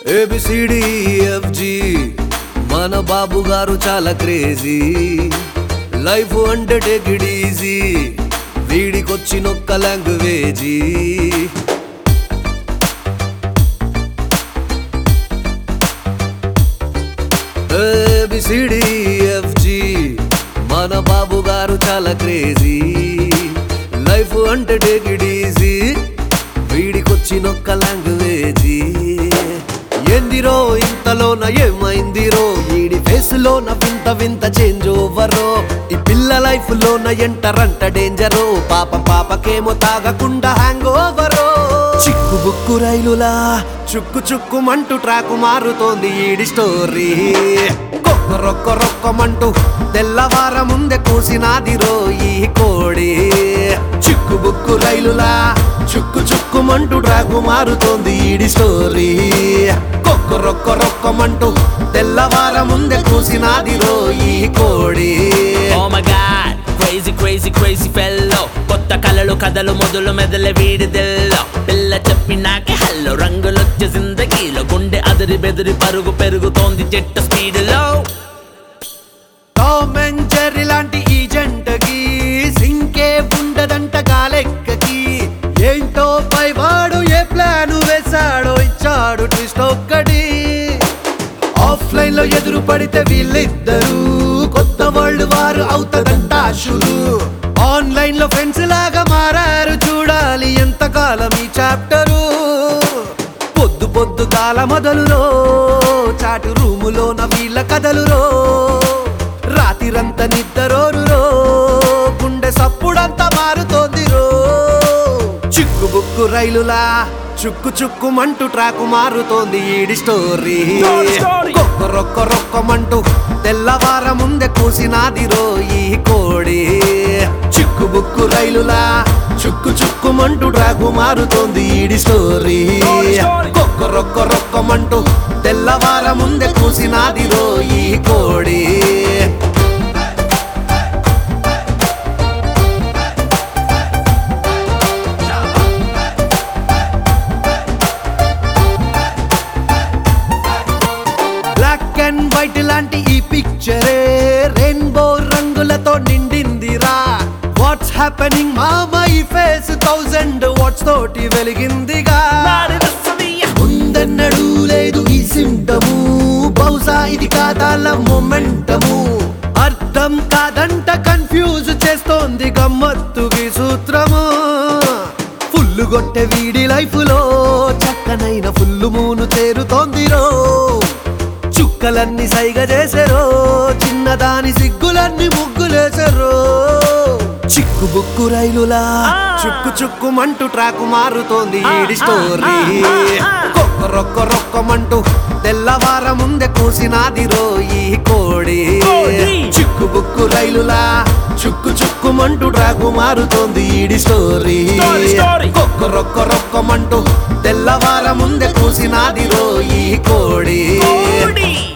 ABCDEFG మన బాబు గారు చాలా క్రేజీ లైఫ్ అంటే టేక్ ఇట్ ఈజీ వీడికొచ్చినొక్క లాంగ్వేజీ ఏబిసిడిఎఫ్జి మన బాబు గారు చాలా క్రేజీ లైఫ్ అంటే టేక్ ఇట్ ఈజీ వీడికొచ్చినొక్క లాంగ్వేజీ ఎందిరో ఇంతలోన ఏమైందిరో ఈడి ఫేస్ లోన వింత వింత చేంజ్ ఓవరో ఈ పిల్ల లైఫ్ లోన ఎంటరంట డేంజరో పాప పాపకేమో తాగకుండా హ్యాంగ్ ఓవరో చిక్కు బుక్కు రైలులా చుక్కు చుక్కుమంటూ ట్రాకు మారుతోంది ఈడి స్టోరీ రొక్క రొక్కమంటూ తెల్లవార ముందే కూసినాదిరో ఈ కోడి చిక్కు బుక్కు రైలులా చుక్కు చుక్కుమంటూ ట్రాకు మారుతోంది ఈడి స్టోరీ కొక్క రొక్క రొక్కమంటూ తెల్లవార ముందే కూసినాదిరో ఈ కోడి oh my God crazy crazy crazy fellow కొత్త కలలు కథలు మొదలు మెదల వీడిదెల్లో పిల్ల చెప్పినాకే హల్లో రంగులొచ్చే జిందగీలో గుండె అదిరి బెదిరి పరుగు పెరుగుతోంది జట్టు స్పీడ్లో టామ్ అండ్ జెర్రీ లాంటి ఈ జంటకి సింకే ఉండదంట గాలెక్కకి ఏంటో పైవాడు ఏ ప్లాన్ వేశాడో ఇచ్చాడు ట్విస్ట్ ఒక్కటి ఆఫ్లైన్ లో ఎదురు పడితే వీళ్ళిద్దరు కొత్త వరల్డ్ వారు అవుతదంట షురు ఆన్లైన్ లో ఫ్రెండ్స్ లాగా మారారు చూడాలి ఎంతకాలం ఈ చాప్టరు పొద్దు పొద్దు కాల మొదలురో చాటు రూములోన వీళ్ళ కథలురో రాతిరంత నిద్దరోరురో గుండె సప్పుడంతా మారుతోంది రో చిక్కు బుక్కు రైలులా చుక్కు చుక్కుమంటూ ట్రాకు మారుతోంది ఈడి స్టోరీ Story, story. కొక్క రొక్క రొక్కమంటూ తెల్లవార ముందే కూసినాదిరో ఈ కోడి చిక్కు బుక్కు రైలులా చుక్కు చుక్కుమంటూ ట్రాకు మారుతోంది ఈడి స్టోరీ Story, story. కొక్క రొక్క రొక్కమంటూ తెల్లవార ముందే కూసినాదిరో ఈ కోడి బ్లాక్ అండ్ వైట్ లాంటి ఈ పిక్చరే రెయిన్బో రంగులతో నిండిందిరా వాట్స్ హ్యాపెనింగ్ మామ ఈ ఫేస్ థౌజండ్ వాట్స్ తోటి వెలిగిందిగా ముందన్నడు లేదు ఈ సింటము బహుశా ఇది కాదాల మొమెంటము అర్థం కాదంట కన్ఫ్యూజ్ చేస్తోంది గమ్మత్తుకి సూత్రము ఫుల్లు కొట్టే వీడి లైఫ్ లో చక్కనైన ఫుల్లు మూను చేరుతోందిరో చుక్కలన్నీ సైగ చేసారో చిన్నదాని సిగ్గులన్నీ ముగ్గులేసారో చిక్కు బుక్కు రైలులా చుక్కు చుక్కుమంటూ ట్రాకు మారుతోంది ఈడి స్టోరీ కొక్క రొక్క రొక్కమంటూ తెల్లవార ముందే కూసినాదిరో ఈ కోడి కోడి. చిక్కు బుక్కు రైలులా చుక్కు చుక్కుమంటూ ట్రాకు మారుతోంది ఈడి స్టోరీ Story, story. కొక్క రొక్క రొక్కమంటూ తెల్లవార ముందే కూసినాదిరో ఈ కోడి కోడి.